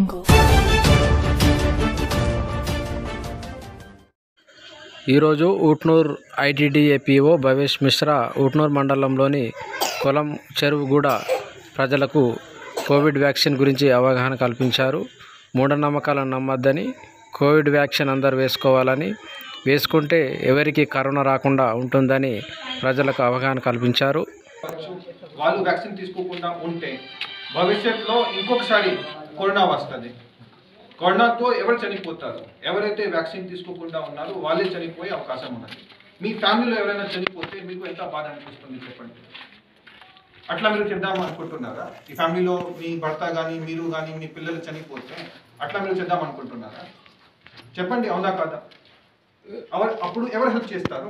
ఈరోజు ఊట్నూర్ ఐటీడీఏపీఓ భవేష్ మిశ్రా ఊట్నూర్ మండలంలోని కొలం చెరువుగూడ ప్రజలకు కోవిడ్ వ్యాక్సిన్ గురించి అవగాహన కల్పించారు మూఢనమ్మకాలను నమ్మద్దని కోవిడ్ వ్యాక్సిన్ అందరు వేసుకోవాలని వేసుకుంటే ఎవరికి కరోనా రాకుండా ఉంటుందని ప్రజలకు అవగాహన కల్పించారు వాళ్ళు వ్యాక్సిన్ తీసుకోకుండా ఉంటే భవిష్యత్తులో ఇంకొకసారి కరోనా వస్తుంది కరోనాతో ఎవరు చనిపోతారు ఎవరైతే వ్యాక్సిన్ తీసుకోకుండా ఉన్నారో వాళ్ళే చనిపోయే అవకాశం ఉన్నది మీ ఫ్యామిలీలో ఎవరైనా చనిపోతే మీకు ఎంత బాధ అనిపిస్తుంది చెప్పండి అట్లా మీరు చేద్దాం అనుకుంటున్నారా ఈ ఫ్యామిలీలో మీ భర్త కానీ మీరు కానీ మీ పిల్లలు చనిపోతే అట్లా మీరు చేద్దాం అనుకుంటున్నారా చెప్పండి అవునా కాదా ఎవరు అప్పుడు ఎవరు హెల్ప్ చేస్తారు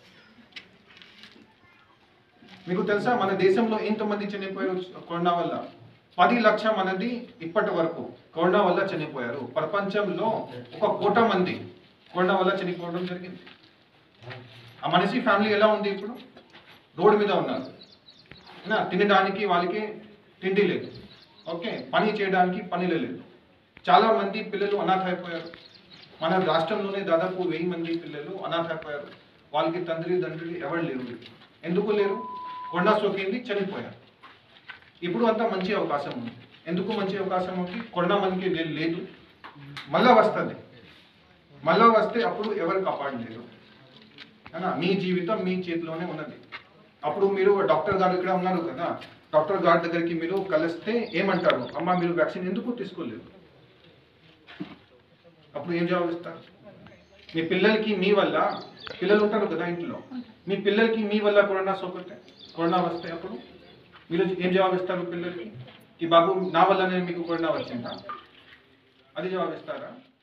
మీకు తెలుసా మన దేశంలో ఎంతమంది చనిపోయారు కరోనా వల్ల పది లక్ష మంది ఇప్పటి వరకు కరోనా వల్ల చనిపోయారు ప్రపంచంలో ఒక కోట మంది కరోనా వల్ల చనిపోవడం జరిగింది ఆ మనిషి ఫ్యామిలీ ఎలా ఉంది ఇప్పుడు రోడ్డు మీద ఉన్నారు నా తినడానికి వాళ్ళకి తిండి లేదు ఓకే పని చేయడానికి పని లేదు చాలా మంది పిల్లలు అనాథ అయిపోయారు మన రాష్ట్రంలోనే దాదాపు వెయ్యి మంది పిల్లలు అనాథ అయిపోయారు వాళ్ళకి తండ్రి తండ్రి ఎవరు లేరు ఎందుకు లేరు కొండ సోకింది చనిపోయారు ఇప్పుడు అంతా మంచి అవకాశం ఉంది ఎందుకు మంచి అవకాశం ఉంది కొండ మందికి లే- లేదు మళ్ళా వస్తుంది మళ్ళా వస్తే అప్పుడు ఎవరు కాపాడలేరు అవునా? మీ జీవితం మీ చేతిలోనే ఉన్నది అప్పుడు మీరు డాక్టర్ గారు ఇక్కడ ఉన్నారు కదా డాక్టర్ గారి దగ్గరికి మీరు కలిస్తే ఏమంటారు అమ్మ మీరు వ్యాక్సిన్ ఎందుకు తీసుకోలేదు అప్పుడు ఏం జవాబు ఇస్తారు మీ పిల్లలకి మీ వల్ల పిల్లలు ఉంటారు కదా ఇంట్లో మీ పిల్లలకి మీ వల్ల కరోనా సోకితే కరోనా వస్తే అప్పుడు మీరు ఏం జవాబు ఇస్తారు పిల్లలకి ఈ బాబు నా వల్లనే మీకు కరోనా వచ్చిందా అది జవాబు ఇస్తారా